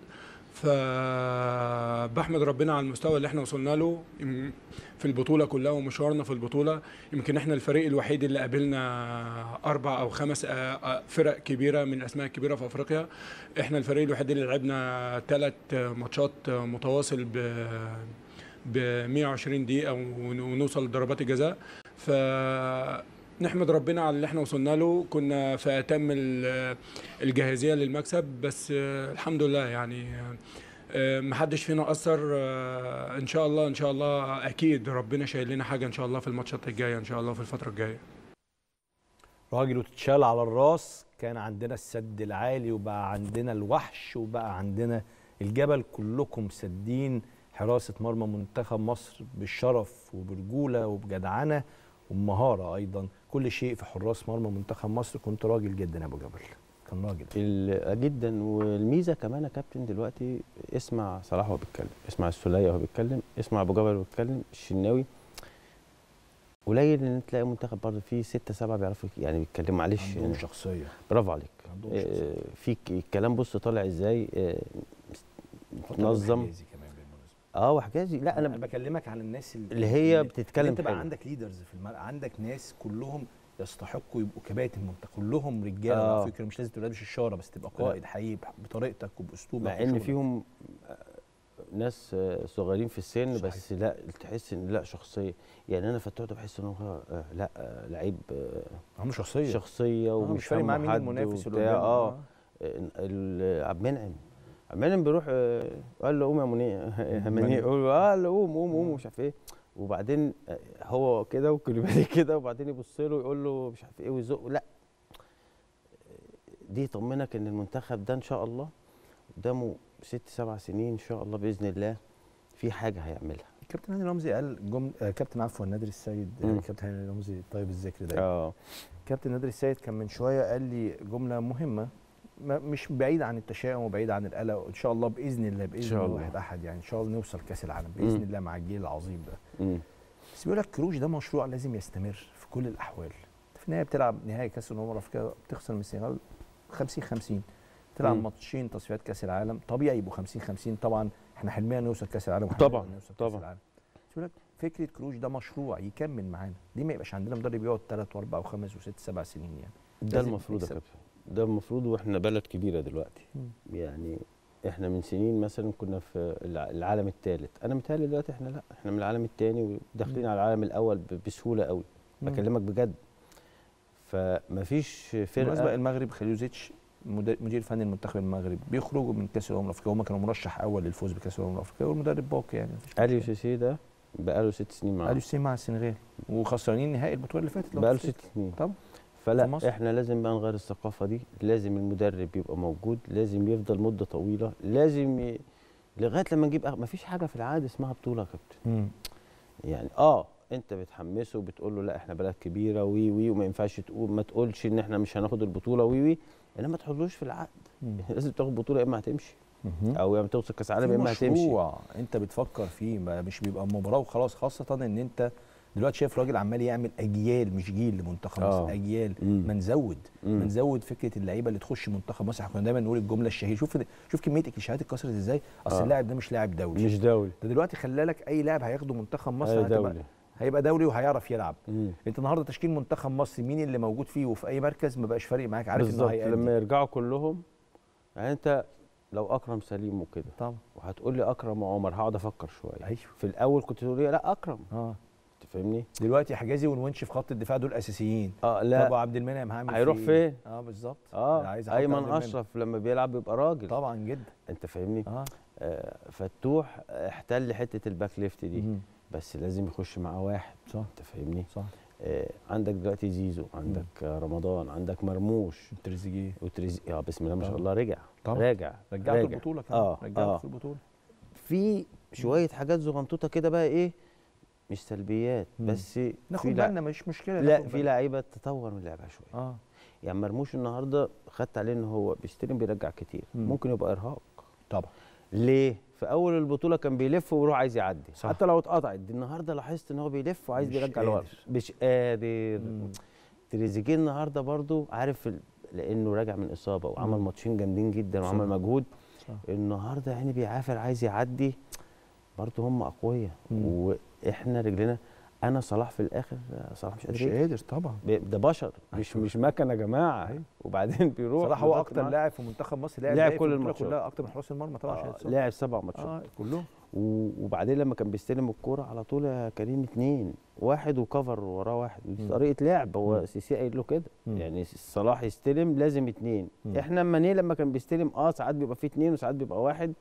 Speaker 3: فبحمد ربنا على المستوى اللي احنا وصلنا له يم- في البطوله كلها ومشوارنا في البطوله يمكن احنا الفريق الوحيد اللي قابلنا اربع او خمس آه، آه، فرق كبيره من الاسماء الكبيره في افريقيا احنا الفريق الوحيد اللي لعبنا ثلاث ماتشات متواصل ب ب 120 دقيقه ون- ونوصل لضربات الجزاء ف نحمد ربنا على اللي احنا وصلنا له كنا في اتم ال- الجاهزيه للمكسب بس آه، الحمد لله يعني آه، محدش فينا قصر آه، ان شاء الله ان شاء الله اكيد ربنا شايل لنا حاجه ان شاء الله في الماتشات الجايه ان شاء الله في الفتره الجايه
Speaker 1: راجل وتتشال على الراس كان عندنا السد العالي وبقى عندنا الوحش وبقى عندنا الجبل كلكم سدين حراسة مرمى منتخب مصر بالشرف وبرجولة وبجدعنة وبمهارة أيضا كل شيء في حراس مرمى منتخب مصر كنت راجل جدا يا أبو جبل كان راجل
Speaker 2: ال- جدا والميزه كمان يا كابتن دلوقتي اسمع صلاح وهو بيتكلم اسمع السوليه وهو بيتكلم اسمع ابو جبل وهو بيتكلم الشناوي قليل ان تلاقي منتخب برضه فيه ستة سبعة بيعرفوا يك- يعني بيتكلموا معلش
Speaker 1: عندهم
Speaker 2: يعني
Speaker 1: شخصية
Speaker 2: برافو عليك
Speaker 1: عندهم شخصية
Speaker 2: آه، في ك- الكلام بص طالع ازاي آه،
Speaker 1: حط عليهم
Speaker 2: منظم
Speaker 1: حجازي كمان بالمناسبة.
Speaker 2: اه وحجازي لا
Speaker 1: انا
Speaker 2: انا
Speaker 1: بكلمك على الناس
Speaker 2: اللي هي بتتكلم
Speaker 1: انت بقى
Speaker 2: حلو.
Speaker 1: عندك ليدرز في الملعب عندك ناس كلهم يستحقوا يبقوا كباتن المنتخب كلهم رجاله
Speaker 2: آه.
Speaker 1: على فكره مش لازم تبقى لابس الشاره بس تبقى قائد حقيقي بح- بطريقتك وباسلوبك
Speaker 2: مع ان
Speaker 1: وشغلك.
Speaker 2: فيهم آه، ناس آه، صغيرين في السن
Speaker 1: صحيح.
Speaker 2: بس لا تحس ان لا شخصيه يعني انا فتوح ده بحس ان هو آه، لا آه، لعيب آه،
Speaker 1: عنده شخصيه
Speaker 2: شخصيه
Speaker 1: آه،
Speaker 2: ومش
Speaker 1: مش فارق معاه مين
Speaker 2: حد
Speaker 1: المنافس اللي
Speaker 2: وبتاع.
Speaker 1: قدامه
Speaker 2: اه ال- عبد المنعم عبد المنعم بيروح آه، قال له قوم يا منيع يا منيع يقول له اه قال له قوم قوم قوم ومش عارف ايه وبعدين آه، هو كده وكليبالي كده وبعدين يبص له يقول له مش عارف ايه ويزقه لا دي يطمنك ان المنتخب ده ان شاء الله قدامه ست سبع سنين ان شاء الله باذن الله في حاجه هيعملها
Speaker 1: كابتن هاني رمزي قال جم... آه كابتن عفوا نادر السيد آه،
Speaker 2: مم.
Speaker 1: كابتن هاني رمزي طيب الذكر ده
Speaker 2: اه
Speaker 1: كابتن نادر السيد كان من شويه قال لي جمله مهمه ما مش بعيد عن التشاؤم وبعيد عن القلق ان شاء الله باذن الله باذن
Speaker 2: شاء
Speaker 1: الله
Speaker 2: الله.
Speaker 1: واحد احد يعني ان شاء الله نوصل كاس العالم باذن
Speaker 2: مم.
Speaker 1: الله مع الجيل العظيم ده
Speaker 2: مم.
Speaker 1: بس بيقول لك كروش ده مشروع لازم يستمر في كل الاحوال انت في النهايه بتلعب نهائي كاس الامم الافريقيه بتخسر من السنغال 50 50 تلعب
Speaker 2: مم.
Speaker 1: ماتشين تصفيات كاس العالم طبيعي يبقوا 50 50 طبعا احنا حلمنا نوصل كاس العالم وحلمنا
Speaker 2: طبعاً،
Speaker 1: نوصل كاس
Speaker 2: طبعاً.
Speaker 1: العالم بس بيقول لك فكره كروش ده مشروع يكمل معانا ليه ما يبقاش عندنا مدرب يقعد ثلاث واربع وخمس وست سبع سنين يعني
Speaker 2: ده
Speaker 1: لازم
Speaker 2: المفروض يا
Speaker 1: نكسب.
Speaker 2: كابتن ده المفروض واحنا بلد كبيره دلوقتي
Speaker 1: مم.
Speaker 2: يعني احنا من سنين مثلا كنا في الع- العالم الثالث انا متهيألي دلوقتي احنا لا احنا من العالم الثاني وداخلين
Speaker 1: مم.
Speaker 2: على العالم الاول ب- بسهوله قوي
Speaker 1: مم.
Speaker 2: بكلمك بجد فمفيش
Speaker 1: بالمناسبه
Speaker 2: فرقه
Speaker 1: المغرب خليوزيتش مدير مدير فني المنتخب المغربي بيخرجوا من كاس الامم الافريقيه هم كانوا مرشح اول للفوز بكاس الامم الافريقيه والمدرب باقي يعني مفيش
Speaker 2: اليو
Speaker 1: مشكلة.
Speaker 2: سيسي ده بقاله ست سنين معاه
Speaker 1: اليو سي مع السنغال وخسرانين نهائي البطوله اللي فاتت لو
Speaker 2: بقاله
Speaker 1: تفتكر.
Speaker 2: ست سنين
Speaker 1: طبعا في
Speaker 2: فلا
Speaker 1: مصر.
Speaker 2: احنا لازم بقى نغير الثقافه دي لازم المدرب يبقى موجود لازم يفضل مده طويله لازم ي... لغايه لما نجيب أغ... مفيش حاجه في العاده اسمها بطوله يا كابتن
Speaker 1: مم.
Speaker 2: يعني اه انت بتحمسه وبتقول له لا احنا بلد كبيره وي وي وما ينفعش تقول ما تقولش ان احنا مش هناخد البطوله وي وي انما ما تحطلوش في العقد
Speaker 1: مم.
Speaker 2: لازم تاخد بطوله يا اما هتمشي
Speaker 1: مهم.
Speaker 2: او يا اما توصل كاس عالم
Speaker 1: في
Speaker 2: يا اما هتمشي
Speaker 1: مشروع انت بتفكر فيه ما مش بيبقى مباراه وخلاص خاصه ان انت دلوقتي شايف راجل عمال يعمل اجيال مش جيل لمنتخب مصر
Speaker 2: آه.
Speaker 1: اجيال
Speaker 2: مم.
Speaker 1: ما نزود
Speaker 2: مم.
Speaker 1: ما نزود فكره اللعيبه اللي تخش منتخب مصر احنا كنا دايما نقول الجمله الشهيره شوف شوف كميه الكليشيهات اتكسرت ازاي اصل
Speaker 2: آه.
Speaker 1: اللاعب ده مش لاعب دولي
Speaker 2: مش دولي
Speaker 1: ده دلوقتي خلى لك اي لاعب هياخده منتخب مصر
Speaker 2: اي
Speaker 1: هتبقى-
Speaker 2: دولي
Speaker 1: هيبقى دولي وهيعرف يلعب
Speaker 2: مم.
Speaker 1: انت النهارده تشكيل منتخب مصر مين اللي موجود فيه وفي اي مركز ما بقاش فارق معاك عارف انه
Speaker 2: بالظبط
Speaker 1: هيأدي
Speaker 2: لما يرجعوا كلهم يعني انت لو اكرم سليم وكده
Speaker 1: طبعا
Speaker 2: وهتقول لي اكرم وعمر هقعد افكر شويه
Speaker 1: ايوه
Speaker 2: في الاول كنت تقول لي لا اكرم
Speaker 1: اه
Speaker 2: انت فاهمني
Speaker 1: دلوقتي حجازي والونش في خط الدفاع دول اساسيين
Speaker 2: اه
Speaker 1: طب
Speaker 2: لا
Speaker 1: وعبد المنعم هعمل
Speaker 2: هيروح
Speaker 1: فيه
Speaker 2: فين؟
Speaker 1: إيه؟ اه بالظبط
Speaker 2: اه
Speaker 1: عايز أحط عبد
Speaker 2: ايمن
Speaker 1: المنعم.
Speaker 2: اشرف لما بيلعب بيبقى راجل
Speaker 1: طبعا جدا
Speaker 2: انت فاهمني
Speaker 1: اه
Speaker 2: آه فتوح احتل حته الباك ليفت دي
Speaker 1: مهم.
Speaker 2: بس لازم يخش معاه واحد
Speaker 1: صح
Speaker 2: انت فاهمني
Speaker 1: صح
Speaker 2: آه، عندك دلوقتي زيزو عندك آه، رمضان عندك مرموش
Speaker 1: تريزيجيه
Speaker 2: وتريز اه بسم الله ما شاء
Speaker 1: طبعا.
Speaker 2: الله رجع
Speaker 1: طبعا.
Speaker 2: راجع
Speaker 1: رجعته
Speaker 2: راجع.
Speaker 1: البطوله كمان
Speaker 2: اه
Speaker 1: رجعته
Speaker 2: اه
Speaker 1: في البطوله
Speaker 2: في شويه حاجات زغنطوطه كده بقى ايه مش سلبيات
Speaker 1: مم.
Speaker 2: بس
Speaker 1: ناخد
Speaker 2: في لع-
Speaker 1: بالنا مش مشكله
Speaker 2: لا
Speaker 1: ناخد
Speaker 2: في
Speaker 1: بالنا.
Speaker 2: لعيبه تطور من لعبها شويه
Speaker 1: اه
Speaker 2: يعني مرموش النهارده خدت عليه ان هو بيستلم بيرجع كتير
Speaker 1: مم.
Speaker 2: ممكن يبقى ارهاق
Speaker 1: طبعا
Speaker 2: ليه في اول البطوله كان بيلف ويروح عايز يعدي
Speaker 1: صح.
Speaker 2: حتى لو اتقطعت دي النهارده لاحظت ان هو بيلف وعايز
Speaker 1: مش
Speaker 2: يرجع لورا
Speaker 1: قادر.
Speaker 2: مش قادر
Speaker 1: مم.
Speaker 2: تريزيجيه النهارده برضو عارف ال... لانه راجع من اصابه وعمل
Speaker 1: مم.
Speaker 2: ماتشين جامدين جدا وعمل
Speaker 1: صح.
Speaker 2: مجهود
Speaker 1: صح.
Speaker 2: النهارده يعني بيعافر عايز يعدي برضو هم اقوياء
Speaker 1: مم.
Speaker 2: واحنا رجلنا انا صلاح في الاخر صلاح مش قادر
Speaker 1: مش
Speaker 2: يجري.
Speaker 1: قادر طبعا
Speaker 2: ب- ده بشر مش
Speaker 1: أيوة.
Speaker 2: مش مكنه يا جماعه
Speaker 1: أيوة.
Speaker 2: وبعدين بيروح
Speaker 1: صراحه هو
Speaker 2: بيحط
Speaker 1: اكتر
Speaker 2: معاه.
Speaker 1: لاعب في منتخب مصر لعب
Speaker 2: لعب
Speaker 1: باقي في
Speaker 2: كل
Speaker 1: البطولة
Speaker 2: الماتشات.
Speaker 1: كلها اكتر من حراس المرمى طبعا عشان
Speaker 2: آه
Speaker 1: يتصاب.
Speaker 2: لعب سبع ماتشات
Speaker 1: اه كلهم
Speaker 2: و- وبعدين لما كان بيستلم الكوره على طول يا كريم اتنين واحد وكفر وراه واحد ودي
Speaker 1: مم.
Speaker 2: طريقه لعب هو
Speaker 1: مم.
Speaker 2: سيسي قايل له كده
Speaker 1: مم.
Speaker 2: يعني صلاح يستلم لازم اتنين
Speaker 1: مم.
Speaker 2: احنا ماني لما كان بيستلم اه ساعات بيبقى فيه اتنين وساعات بيبقى واحد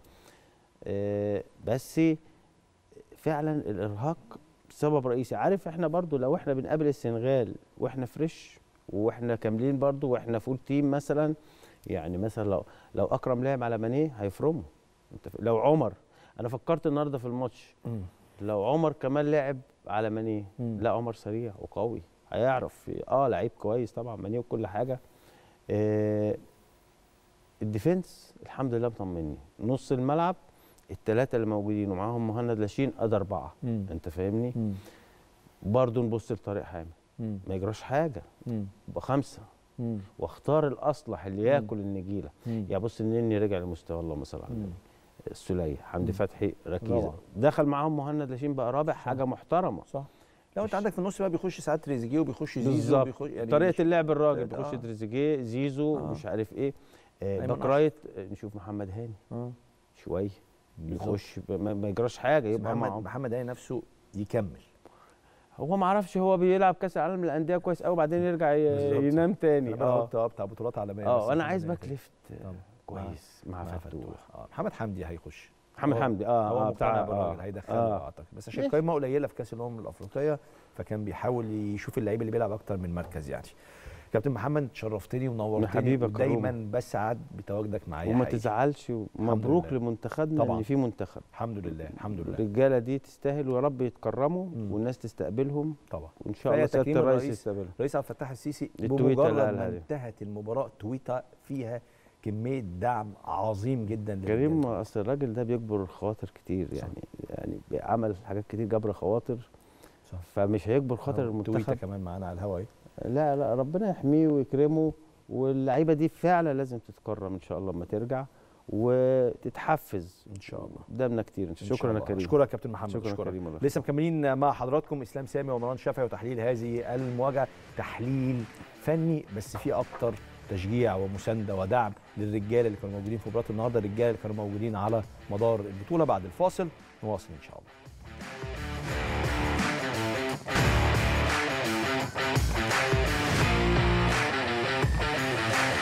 Speaker 2: آه بس فعلا الارهاق سبب رئيسي عارف احنا برضو لو احنا بنقابل السنغال واحنا فريش واحنا كاملين برضو واحنا فول تيم مثلا يعني مثلا لو لو اكرم لعب على ماني هيفرمه انت ف- لو عمر انا فكرت النهارده في الماتش
Speaker 1: مم.
Speaker 2: لو عمر كمان لعب على ماني
Speaker 1: مم.
Speaker 2: لا عمر سريع وقوي هيعرف اه لعيب كويس طبعا ماني وكل حاجه آه الديفنس الحمد لله مطمني نص الملعب الثلاثه اللي موجودين ومعاهم مهند لاشين ادي اربعه
Speaker 1: مم.
Speaker 2: انت فاهمني
Speaker 1: مم.
Speaker 2: برضه نبص لطارق حامد
Speaker 1: مم.
Speaker 2: ما يجراش حاجه
Speaker 1: مم.
Speaker 2: يبقى خمسه
Speaker 1: مم.
Speaker 2: واختار الاصلح اللي ياكل النجيله
Speaker 1: مم.
Speaker 2: يا بص النني رجع لمستوى اللهم صل على
Speaker 1: مم.
Speaker 2: النبي السليه حمدي
Speaker 1: مم.
Speaker 2: فتحي ركيزه
Speaker 1: روعة.
Speaker 2: دخل معاهم مهند لاشين بقى رابع حاجه محترمه
Speaker 1: صح لو انت
Speaker 2: مش-
Speaker 1: عندك في النص بقى بيخش ساعات تريزيجيه وبيخش زيزو
Speaker 2: بالظبط
Speaker 1: وبيخش يعني
Speaker 2: طريقه
Speaker 1: مش-
Speaker 2: اللعب الراجل
Speaker 1: طريقة-
Speaker 2: بيخش
Speaker 1: آه.
Speaker 2: تريزيجيه زيزو
Speaker 1: آه.
Speaker 2: مش عارف ايه آه
Speaker 1: أيمن
Speaker 2: باك
Speaker 1: أشرف.
Speaker 2: رايت آه، نشوف محمد هاني
Speaker 1: اه
Speaker 2: شويه
Speaker 1: بالظبط.
Speaker 2: يخش ب- ما, ما يجراش حاجه
Speaker 1: بس
Speaker 2: يبقى
Speaker 1: محمد
Speaker 2: معاهم
Speaker 1: محمد هاني نفسه يكمل
Speaker 2: هو ما اعرفش هو بيلعب كاس العالم للانديه كويس قوي وبعدين يرجع ي-
Speaker 1: بالظبط.
Speaker 2: ينام تاني
Speaker 1: انا
Speaker 2: اه
Speaker 1: قلت اه بتاع بطولات عالميه
Speaker 2: اه
Speaker 1: بس
Speaker 2: وانا
Speaker 1: محمد
Speaker 2: عايز
Speaker 1: هاني
Speaker 2: باك
Speaker 1: كده.
Speaker 2: ليفت
Speaker 1: طبعا.
Speaker 2: كويس مع فتوح
Speaker 1: اه محمد حمدي هيخش
Speaker 2: محمد
Speaker 1: هو-
Speaker 2: حمدي اه
Speaker 1: هو
Speaker 2: اه
Speaker 1: مقتنع
Speaker 2: بتاع
Speaker 1: بالراجل
Speaker 2: آه.
Speaker 1: هيدخله
Speaker 2: آه.
Speaker 1: اعتقد بس عشان
Speaker 2: ماشي.
Speaker 1: القايمه قليله في كاس الامم الافريقيه فكان بيحاول يشوف اللعيب اللي بيلعب اكتر من مركز يعني كابتن محمد شرفتني ونورتني
Speaker 2: حبيبك يا
Speaker 1: ودايما بسعد بتواجدك معايا
Speaker 2: وما
Speaker 1: حقيقي.
Speaker 2: تزعلش ومبروك
Speaker 1: لله.
Speaker 2: لمنتخبنا
Speaker 1: طبعاً.
Speaker 2: ان في منتخب
Speaker 1: الحمد لله الحمد لله
Speaker 2: الرجاله دي تستاهل ويا رب يتكرموا
Speaker 1: مم.
Speaker 2: والناس تستقبلهم
Speaker 1: طبعا
Speaker 2: وان شاء
Speaker 1: كفاية
Speaker 2: الله سياده
Speaker 1: تكريم
Speaker 2: الرئيس
Speaker 1: الرئيس.
Speaker 2: يستقبلهم
Speaker 1: رئيس عبد الفتاح السيسي
Speaker 2: التويتة اللي
Speaker 1: بمجرد
Speaker 2: قالها
Speaker 1: ما
Speaker 2: دي.
Speaker 1: انتهت المباراه تويته فيها كميه دعم عظيم جدا
Speaker 2: كريم
Speaker 1: للرجالة.
Speaker 2: اصل الراجل ده بيجبر خواطر كتير يعني يعني عمل حاجات كتير جبر خواطر
Speaker 1: صح.
Speaker 2: فمش هيجبر خاطر
Speaker 1: أهو تويته
Speaker 2: المنتخب
Speaker 1: كمان معانا على الهواء
Speaker 2: لا لا ربنا يحميه ويكرمه واللعيبه دي فعلا لازم تتكرم ان شاء الله لما ترجع وتتحفز
Speaker 1: ان شاء الله
Speaker 2: قدامنا كتير
Speaker 1: إن شاء
Speaker 2: شكرا يا
Speaker 1: الله.
Speaker 2: كريم
Speaker 1: اشكرك يا كابتن محمد
Speaker 2: شكرا يا
Speaker 1: اشكرك
Speaker 2: كريم الله
Speaker 1: لسه مكملين مع حضراتكم اسلام سامي ومروان شافعي وتحليل هذه المواجهه تحليل فني بس في اكتر تشجيع ومسانده ودعم للرجاله اللي كانوا موجودين في مباراه النهارده الرجاله اللي كانوا موجودين على مدار البطوله بعد الفاصل نواصل ان شاء الله